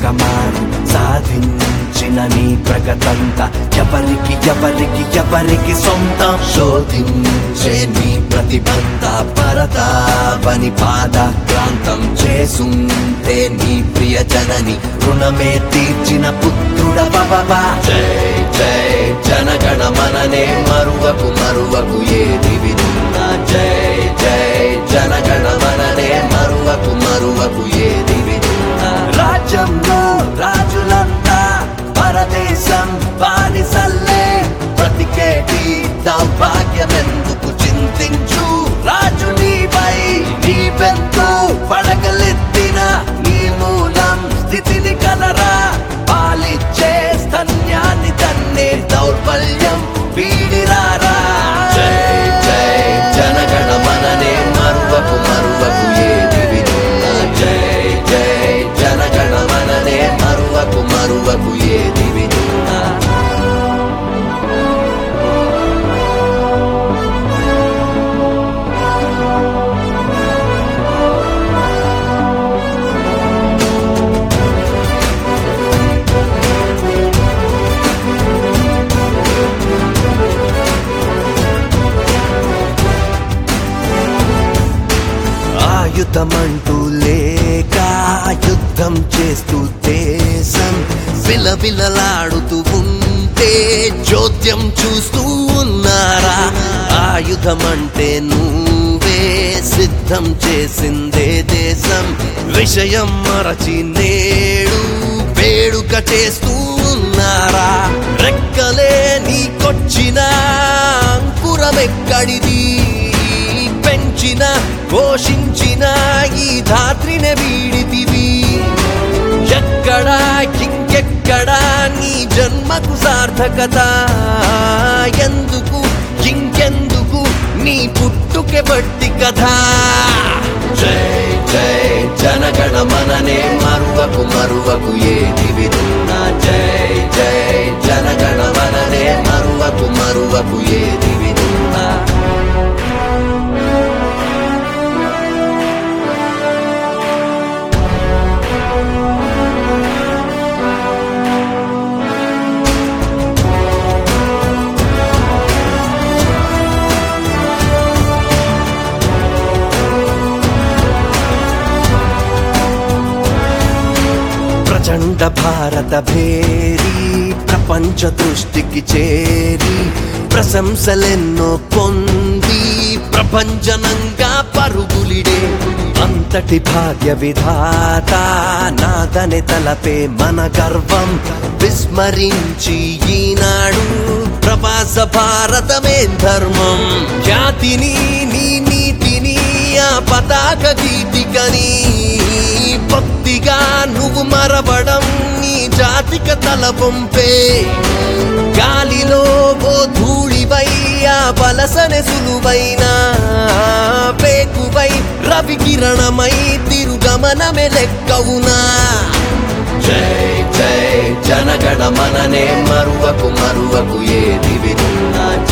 ఒకమారు సాధించిన నీ ప్రగతంతా ఎవరికి ఎవరికి ఎవరికి సొంతం శోధించే నీ ప్రతిబంధ పరతావని పాదాక్రాంతం చేసుంటే నీ ప్రియ జనని రుణమే తీర్చిన పుత్రుడ బాబా జై జై జనగణ మననే మరువకు మరువకు ఏది వినున్నా జై జై జనగణ మననే మరువకు మరువకు ఏది వినున్నా రాజ్యంలో రాజులంతా పరదేశం బానిసల్లే బ్రతికేటి దౌర్భాగ్యమెందుకు చింతించు రాజు నీపై నీవెంతో పడగలెత్తిన నీ మూలం స్థితిని కలరా పాలిచ్చే స్తన్యాన్ని తన్నే దౌర్బల్యం వీడిరారా జై జై జనగణ మననే మరువకు మరువకు ఏది వినున్నా జై జై జనగణ మననే మరువకు మరువకు ఏది వినున్నా ఆయుధమంటూ లేక యుద్ధం చేస్తూ దేశం విలవిలలాడుతూ ఉంటే చోద్యం చూస్తూ ఉన్నారా ఆయుధమంటే నువ్వే సిద్ధం చేసిందే దేశం విషయం మరచి నేడు వేడుక చేస్తూ ఉన్నారా రెక్కలే నీకొచ్చిన అంకురమెక్కడిది పెంచిన పోషించిన ఈ ధాత్రిని వీడితివి ఎక్కడా ఇంకెక్కడా నీ జన్మకు సార్థకత ఎందుకు ఇంకెందుకు నీ పుట్టుకే బట్టి కథ జై జై జనగణ మననే మరువకు మరువకు ఏది వినున్నా జై జై జనగణ మననే మరువకు మరువకు ఏది వినున్నా ప్రచండ భారత భేరి ప్రపంచ దృష్టికి చేరి ప్రశంసలెన్నో పొంది ప్రపంచనంగా పరుగులిడే అంతటి భాగ్య విధాత నాదనే తలపే మన గర్వం విస్మరించి ఈనాడు ప్రవాస భారతమే ధర్మం జాతిని నీ నీతిని ఆ పతాక గీతికని భక్తిగా నువ్వు మరవడం నీ జాతిక తల పంపే గాలిలో ఓ ధూళివై ఆ బలసన సులువైన పేకువై రవి కిరణమై తిరుగమనమే లెక్కవునా జై జై జనగణ మననే మరువకు మరువకు ఏది వినున్నా